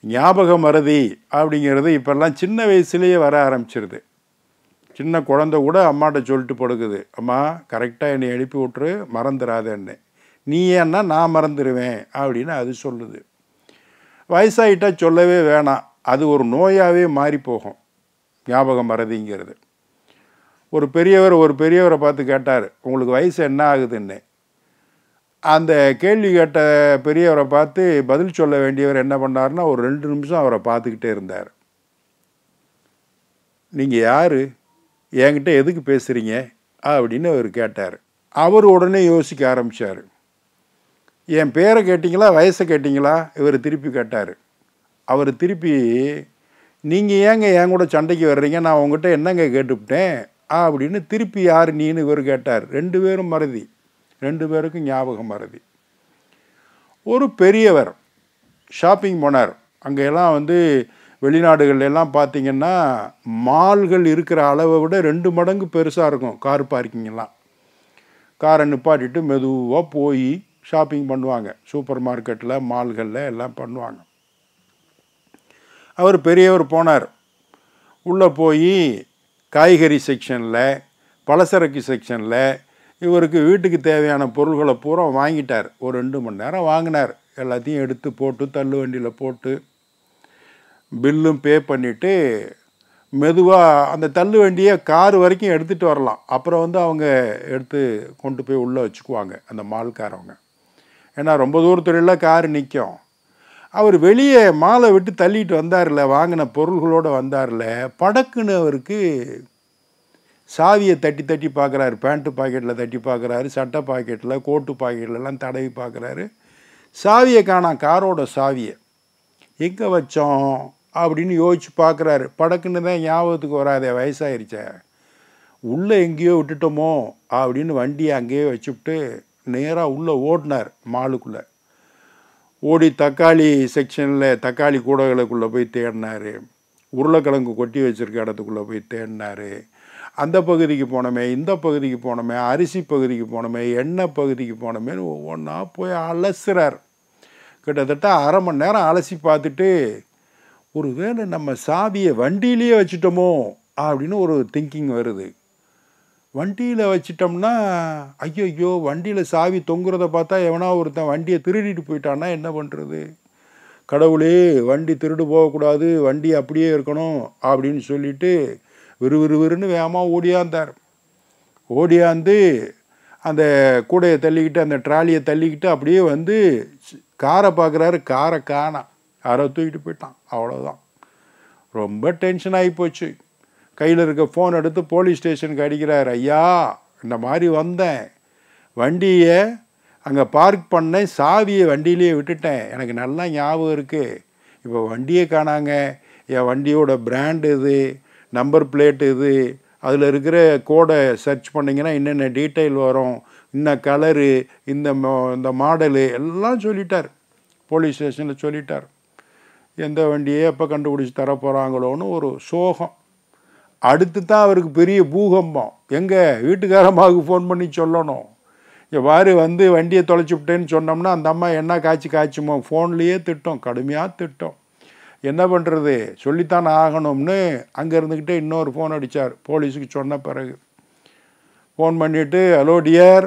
ஞாபக மறதி அப்படிங்கிறது இப்போல்லாம் சின்ன வயசுலேயே வர ஆரம்பிச்சிருது சின்ன குழந்தை கூட அம்மாட்ட சொல்லிட்டு படுக்குது அம்மா கரெக்டாக என்னை எழுப்பி விட்ரு மறந்துடாதேன்னு நீ ஏன்னா நான் மறந்துடுவேன் அப்படின்னு அது சொல்லுது வயசாகிட்டா சொல்லவே வேணாம் அது ஒரு நோயாகவே மாறி போகும் ஞாபகம் மறதிங்கிறது ஒரு பெரியவர் ஒரு பெரியவரை பார்த்து கேட்டார் உங்களுக்கு வயசு என்ன ஆகுதுன்னு அந்த கேள்வி கேட்ட பெரியவரை பார்த்து பதில் சொல்ல வேண்டியவர் என்ன பண்ணாருன்னா ஒரு ரெண்டு நிமிஷம் அவரை பார்த்துக்கிட்டே இருந்தார் நீங்கள் யார் என்கிட்ட எதுக்கு பேசுகிறீங்க அப்படின்னு அவர் கேட்டார் அவர் உடனே யோசிக்க ஆரம்பித்தார் என் பேரை கேட்டிங்களா வயசை கேட்டிங்களா இவர் திருப்பி கேட்டார் அவர் திருப்பி நீங்கள் ஏங்க என் கூட சண்டைக்கு வர்றீங்க நான் உங்ககிட்ட என்னங்க கேட்டுவிட்டேன் அப்படின்னு திருப்பி யார் நீன்னு இவர் கேட்டார் ரெண்டு பேரும் மறதி ரெண்டு பேருக்கும் ஞாபகம் மறதி ஒரு பெரியவர் ஷாப்பிங் போனார் அங்கெல்லாம் வந்து வெளிநாடுகள்ல எல்லாம் பார்த்தீங்கன்னா மால்கள் இருக்கிற அளவை விட ரெண்டு மடங்கு பெருசாக இருக்கும் கார் பார்க்கிங்கெல்லாம் காரை நிப்பாட்டிட்டு மெதுவாக போய் ஷாப்பிங் பண்ணுவாங்க சூப்பர் மார்க்கெட்டில் மால்களில் எல்லாம் பண்ணுவாங்க அவர் பெரியவர் போனார் உள்ளே போய் காய்கறி செக்ஷனில் பலசரக்கு செக்ஷனில் இவருக்கு வீட்டுக்கு தேவையான பொருள்களை பூரா வாங்கிட்டார் ஒரு ரெண்டு மணி நேரம் வாங்கினார் எல்லாத்தையும் எடுத்து போட்டு தள்ளு வண்டியில் போட்டு பில்லும் பே பண்ணிவிட்டு மெதுவாக அந்த தள்ளு வண்டியை கார் வரைக்கும் எடுத்துகிட்டு வரலாம் அப்புறம் வந்து அவங்க எடுத்து கொண்டு போய் உள்ளே வச்சுக்குவாங்க அந்த மால்காரவங்க ஏன்னா ரொம்ப தூரத்துலலாம் கார் நிற்கும் அவர் வெளியே மாலை விட்டு தள்ளிட்டு வந்தார்ல வாங்கின பொருள்களோடு வந்தார்ல படக்குன்னு அவருக்கு சாவியை தட்டி தட்டி பார்க்குறாரு பேண்ட்டு பாக்கெட்டில் தட்டி பார்க்குறாரு சட்டை பாக்கெட்டில் கோட்டு பாக்கெட்லலாம் தடவி பார்க்குறாரு சாவியை காணாம் காரோட சாவியை எங்கே வச்சோம் அப்படின்னு யோசிச்சு பார்க்குறாரு படக்குன்னு தான் ஞாபகத்துக்கு வராதே வயசாயிருச்சே உள்ளே எங்கேயோ விட்டுட்டோமோ அப்படின்னு வண்டியை அங்கேயே வச்சுவிட்டு நேராக உள்ளே ஓடினார் மாலுக்குள்ளே ஓடி தக்காளி செக்ஷனில் தக்காளி கூடைகளுக்குள்ளே போய் தேடினார் உருளைக்கிழங்கு கொட்டி வச்சுருக்க இடத்துக்குள்ளே போய் தேடினார் அந்த பகுதிக்கு போனோமே இந்த பகுதிக்கு போனோமே அரிசி பகுதிக்கு போனோமே எண்ணெய் பகுதிக்கு போனோமேன்னு ஒவ்வொன்றா போய் அலசுறார் கிட்டத்தட்ட அரை மணி நேரம் அலசி பார்த்துட்டு ஒரு வேளை நம்ம சாவியை வண்டியிலேயே வச்சுட்டோமோ அப்படின்னு ஒரு திங்கிங் வருது வண்டியில் வச்சிட்டோம்னா ஐயோ ஐயோ வண்டியில் சாவி தொங்குறத பார்த்தா எவனா ஒருத்தன் வண்டியை திருடிட்டு போயிட்டான்னா என்ன பண்ணுறது கடவுளே வண்டி திருடு போகக்கூடாது வண்டி அப்படியே இருக்கணும் அப்படின்னு சொல்லிட்டு விறுவிறுவிறுன்னு வேகமாக ஓடியாந்தார் ஓடியாந்து அந்த கூடையை தள்ளிக்கிட்டு அந்த ட்ராலியை தள்ளிக்கிட்டு அப்படியே வந்து காரை பார்க்குறாரு காரை காணாம் யாரோ தூக்கிட்டு போயிட்டான் அவ்வளோதான் ரொம்ப டென்ஷன் ஆகி போச்சு கையில் இருக்க ஃபோன் எடுத்து போலீஸ் ஸ்டேஷனுக்கு அடிக்கிறார் ஐயா இந்த மாதிரி வந்தேன் வண்டியை அங்கே பார்க் பண்ணேன் சாவியை வண்டியிலேயே விட்டுட்டேன் எனக்கு நல்லா ஞாபகம் இருக்குது இப்போ வண்டியை காணாங்க என் வண்டியோட பிராண்ட் இது நம்பர் பிளேட் இது அதில் இருக்கிற கோடை சர்ச் பண்ணிங்கன்னா என்னென்ன டீட்டெயில் வரும் இன்ன கலரு இந்த இந்த மாடலு எல்லாம் சொல்லிட்டார் போலீஸ் ஸ்டேஷனில் சொல்லிட்டார் எந்த வண்டியை எப்போ கண்டுபிடிச்சி தர போகிறாங்களோன்னு ஒரு சோகம் அடுத்து தான் அவருக்கு பெரிய பூகம்பம் எங்கே வீட்டுக்காரம்மாவுக்கு ஃபோன் பண்ணி சொல்லணும் இங்கே பாரு வந்து வண்டியை தொலைச்சி விட்டேன்னு சொன்னோம்னா அந்த அம்மா என்ன காய்ச்சி காய்ச்சுமோ ஃபோன்லேயே திட்டம் கடுமையாக திட்டம் என்ன பண்ணுறது சொல்லித்தான் ஆகணும்னு அங்கே இருந்துக்கிட்டே இன்னொரு ஃபோன் அடித்தார் போலீஸுக்கு சொன்ன பிறகு ஃபோன் பண்ணிவிட்டு ஹலோ டியர்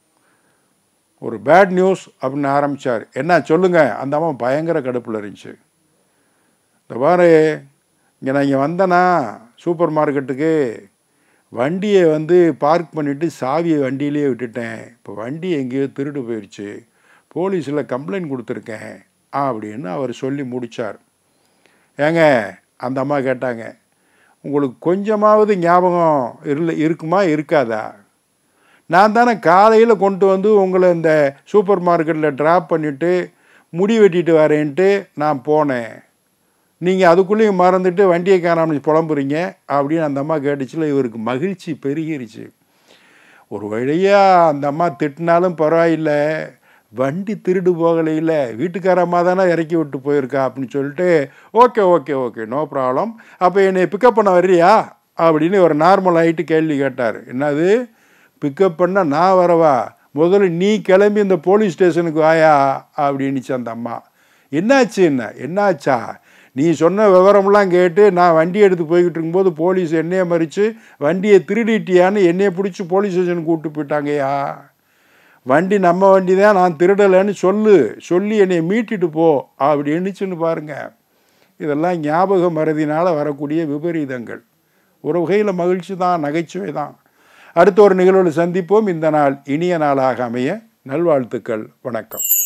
ஒரு பேட் நியூஸ் அப்படின்னு ஆரம்பித்தார் என்ன சொல்லுங்கள் அந்த அம்மா பயங்கர கடுப்பில் இருந்துச்சு இந்த பாரு இங்கே நான் இங்கே வந்தேனா சூப்பர் மார்க்கெட்டுக்கு வண்டியை வந்து பார்க் பண்ணிவிட்டு சாவியை வண்டியிலேயே விட்டுட்டேன் இப்போ வண்டி எங்கேயோ திருடு போயிடுச்சு போலீஸில் கம்ப்ளைண்ட் கொடுத்துருக்கேன் அப்படின்னு அவர் சொல்லி முடித்தார் ஏங்க அந்த அம்மா கேட்டாங்க உங்களுக்கு கொஞ்சமாவது ஞாபகம் இருல இருக்குமா இருக்காதா நான் தானே காலையில் கொண்டு வந்து உங்களை இந்த சூப்பர் மார்க்கெட்டில் ட்ராப் பண்ணிவிட்டு முடி வெட்டிட்டு வரேன்ட்டு நான் போனேன் நீங்கள் அதுக்குள்ளேயும் மறந்துட்டு வண்டியை காணாமல் புலம்புறீங்க அப்படின்னு அந்த அம்மா கேட்டுச்சுல இவருக்கு மகிழ்ச்சி பெருகிருச்சு ஒரு வழியாக அந்த அம்மா திட்டினாலும் பரவாயில்லை வண்டி திருடு போகலையில் வீட்டுக்கார அம்மா தானே இறக்கி விட்டு போயிருக்கா அப்படின்னு சொல்லிட்டு okay okay okay no problem அப்போ என்னை பிக்கப் பண்ண வர்றியா அப்படின்னு ஒரு நார்மல் ஆகிட்டு கேள்வி கேட்டார் என்னது பிக்கப் பண்ண நான் வரவா முதல்ல நீ கிளம்பி இந்த போலீஸ் ஸ்டேஷனுக்கு வாயா அப்படின்னுச்சு அந்த அம்மா என்னாச்சு என்ன என்னாச்சா நீ சொன்ன விவரம்லாம் கேட்டு நான் வண்டி எடுத்து போய்கிட்டு இருக்கும்போது போலீஸ் என்னைய மறித்து வண்டியை திருடிட்டியான்னு என்னைய பிடிச்சி போலீஸ் ஸ்டேஷனுக்கு கூப்பிட்டு போயிட்டாங்கய்யா வண்டி நம்ம வண்டி தான் நான் திருடலைன்னு சொல்லு சொல்லி என்னை மீட்டிட்டு போ அப்படி எண்ணிச்சுன்னு பாருங்க இதெல்லாம் ஞாபக மறதினால் வரக்கூடிய விபரீதங்கள் ஒரு வகையில் மகிழ்ச்சி தான் நகைச்சுவை தான் அடுத்த ஒரு நிகழ்வில் சந்திப்போம் இந்த நாள் இனிய நாளாக அமைய நல்வாழ்த்துக்கள் வணக்கம்